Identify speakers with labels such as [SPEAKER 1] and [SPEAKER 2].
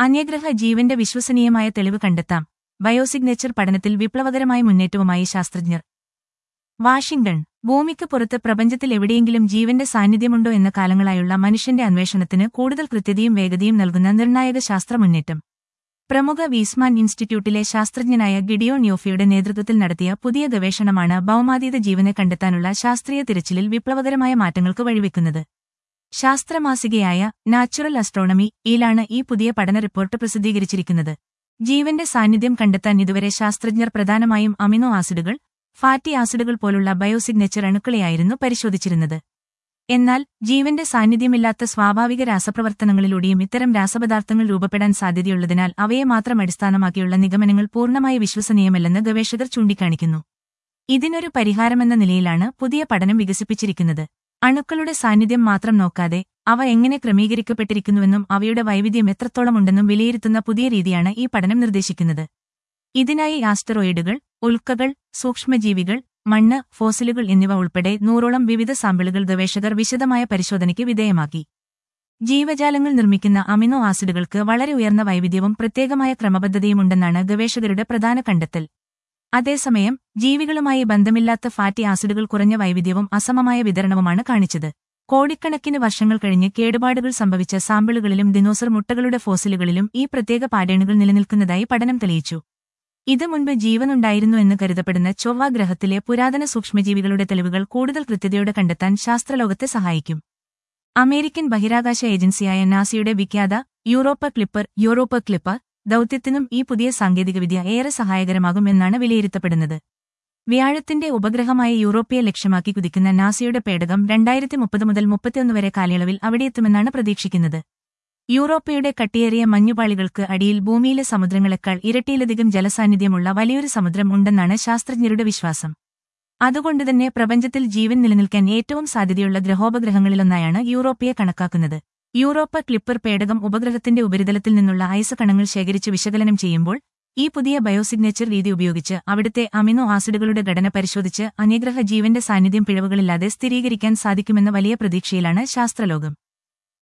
[SPEAKER 1] അന്യഗ്രഹ ജീവന്റെ വിശ്വസനീയമായ തെളിവ് കണ്ടെത്താം ബയോസിഗ്നേച്ചർ പഠനത്തിൽ വിപ്ലവകരമായ മുന്നേറ്റവുമായി ശാസ്ത്രജ്ഞർ വാഷിംഗ്ടൺ ഭൂമിക്ക് പുറത്ത് പ്രപഞ്ചത്തിൽ എവിടെയെങ്കിലും ജീവന്റെ സാന്നിധ്യമുണ്ടോ എന്ന കാലങ്ങളായുള്ള മനുഷ്യന്റെ അന്വേഷണത്തിന് കൂടുതൽ കൃത്യതയും വേഗതയും നൽകുന്ന നിർണായക ശാസ്ത്ര മുന്നേറ്റം പ്രമുഖ വീസ്മാൻ ഇൻസ്റ്റിറ്റ്യൂട്ടിലെ ശാസ്ത്രജ്ഞനായ ഗിഡിയോൺ യോഫിയുടെ നേതൃത്വത്തിൽ നടത്തിയ പുതിയ ഗവേഷണമാണ് ഭൗമാതീത ജീവനെ കണ്ടെത്താനുള്ള ശാസ്ത്രീയ തിരച്ചിലിൽ വിപ്ലവകരമായ മാറ്റങ്ങൾക്ക് വഴിവെക്കുന്നത് ശാസ്ത്രമാസികയായ നാച്ചുറൽ അസ്ട്രോണമി യിലാണ് ഈ പുതിയ പഠന റിപ്പോർട്ട് പ്രസിദ്ധീകരിച്ചിരിക്കുന്നത് ജീവന്റെ സാന്നിധ്യം കണ്ടെത്താൻ ഇതുവരെ ശാസ്ത്രജ്ഞർ പ്രധാനമായും അമിനോ ആസിഡുകൾ ഫാറ്റി ആസിഡുകൾ പോലുള്ള ബയോസിഗ്നേച്ചർ അണുക്കളെയായിരുന്നു പരിശോധിച്ചിരുന്നത് എന്നാൽ ജീവന്റെ സാന്നിധ്യമില്ലാത്ത സ്വാഭാവിക രാസപ്രവർത്തനങ്ങളിലൂടെയും ഇത്തരം രാസപദാർത്ഥങ്ങൾ രൂപപ്പെടാൻ സാധ്യതയുള്ളതിനാൽ അവയെ മാത്രം അടിസ്ഥാനമാക്കിയുള്ള നിഗമനങ്ങൾ പൂർണ്ണമായി വിശ്വസനീയമല്ലെന്ന് ഗവേഷകർ ചൂണ്ടിക്കാണിക്കുന്നു ഇതിനൊരു പരിഹാരമെന്ന നിലയിലാണ് പുതിയ പഠനം വികസിപ്പിച്ചിരിക്കുന്നത് അണുക്കളുടെ സാന്നിധ്യം മാത്രം നോക്കാതെ അവ എങ്ങനെ ക്രമീകരിക്കപ്പെട്ടിരിക്കുന്നുവെന്നും അവയുടെ വൈവിധ്യം എത്രത്തോളം ഉണ്ടെന്നും വിലയിരുത്തുന്ന പുതിയ രീതിയാണ് ഈ പഠനം നിർദ്ദേശിക്കുന്നത് ഇതിനായി ആസ്റ്ററോയിഡുകൾ ഉൽക്കകൾ സൂക്ഷ്മജീവികൾ മണ്ണ് ഫോസിലുകൾ എന്നിവ ഉൾപ്പെടെ നൂറോളം വിവിധ സാമ്പിളുകൾ ഗവേഷകർ വിശദമായ പരിശോധനയ്ക്ക് വിധേയമാക്കി ജീവജാലങ്ങൾ നിർമ്മിക്കുന്ന അമിനോ ആസിഡുകൾക്ക് വളരെ ഉയർന്ന വൈവിധ്യവും പ്രത്യേകമായ ക്രമബദ്ധതയുമുണ്ടെന്നാണ് ഗവേഷകരുടെ പ്രധാന കണ്ടെത്തൽ അതേസമയം ജീവികളുമായി ബന്ധമില്ലാത്ത ഫാറ്റി ആസിഡുകൾ കുറഞ്ഞ വൈവിധ്യവും അസമമായ വിതരണവുമാണ് കാണിച്ചത് കോടിക്കണക്കിന് വർഷങ്ങൾ കഴിഞ്ഞ് കേടുപാടുകൾ സംഭവിച്ച സാമ്പിളുകളിലും ദിനോസർ മുട്ടകളുടെ ഫോസിലുകളിലും ഈ പ്രത്യേക പാറ്റേണുകൾ നിലനിൽക്കുന്നതായി പഠനം തെളിയിച്ചു ഇത് മുൻപ് ജീവനുണ്ടായിരുന്നു എന്ന് കരുതപ്പെടുന്ന ചൊവ്വ ഗ്രഹത്തിലെ പുരാതന സൂക്ഷ്മജീവികളുടെ തെളിവുകൾ കൂടുതൽ കൃത്യതയോടെ കണ്ടെത്താൻ ശാസ്ത്രലോകത്തെ സഹായിക്കും അമേരിക്കൻ ബഹിരാകാശ ഏജൻസിയായ നാസയുടെ വിഖ്യാത യൂറോപ്പ ക്ലിപ്പർ യൂറോപ്പ ക്ലിപ്പർ ദൌത്യത്തിനും ഈ പുതിയ സാങ്കേതികവിദ്യ ഏറെ സഹായകരമാകും എന്നാണ് വിലയിരുത്തപ്പെടുന്നത് വ്യാഴത്തിന്റെ ഉപഗ്രഹമായ യൂറോപ്പിയെ ലക്ഷ്യമാക്കി കുതിക്കുന്ന നാസയുടെ പേടകം രണ്ടായിരത്തി മുപ്പത് മുതൽ മുപ്പത്തിയൊന്ന് വരെ കാലയളവിൽ അവിടെയെത്തുമെന്നാണ് പ്രതീക്ഷിക്കുന്നത് യൂറോപ്പയുടെ കട്ടിയേറിയ മഞ്ഞുപാളികൾക്ക് അടിയിൽ ഭൂമിയിലെ സമുദ്രങ്ങളെക്കാൾ ഇരട്ടിയിലധികം ജലസാന്നിധ്യമുള്ള വലിയൊരു സമുദ്രം ഉണ്ടെന്നാണ് ശാസ്ത്രജ്ഞരുടെ വിശ്വാസം അതുകൊണ്ടുതന്നെ പ്രപഞ്ചത്തിൽ ജീവൻ നിലനിൽക്കാൻ ഏറ്റവും സാധ്യതയുള്ള ഗ്രഹോപഗ്രഹങ്ങളിലൊന്നായാണ് യൂറോപ്പിയെ കണക്കാക്കുന്നത് യൂറോപ്പ ക്ലിപ്പർ പേടകം ഉപഗ്രഹത്തിന്റെ ഉപരിതലത്തിൽ നിന്നുള്ള ഐസ് കണങ്ങൾ ശേഖരിച്ച് വിശകലനം ചെയ്യുമ്പോൾ ഈ പുതിയ ബയോസിഗ്നേച്ചർ രീതി ഉപയോഗിച്ച് അവിടുത്തെ അമിനോ ആസിഡുകളുടെ ഘടന പരിശോധിച്ച് അന്യഗ്രഹ ജീവന്റെ സാന്നിധ്യം പിഴവുകളില്ലാതെ സ്ഥിരീകരിക്കാൻ സാധിക്കുമെന്ന വലിയ പ്രതീക്ഷയിലാണ് ശാസ്ത്രലോകം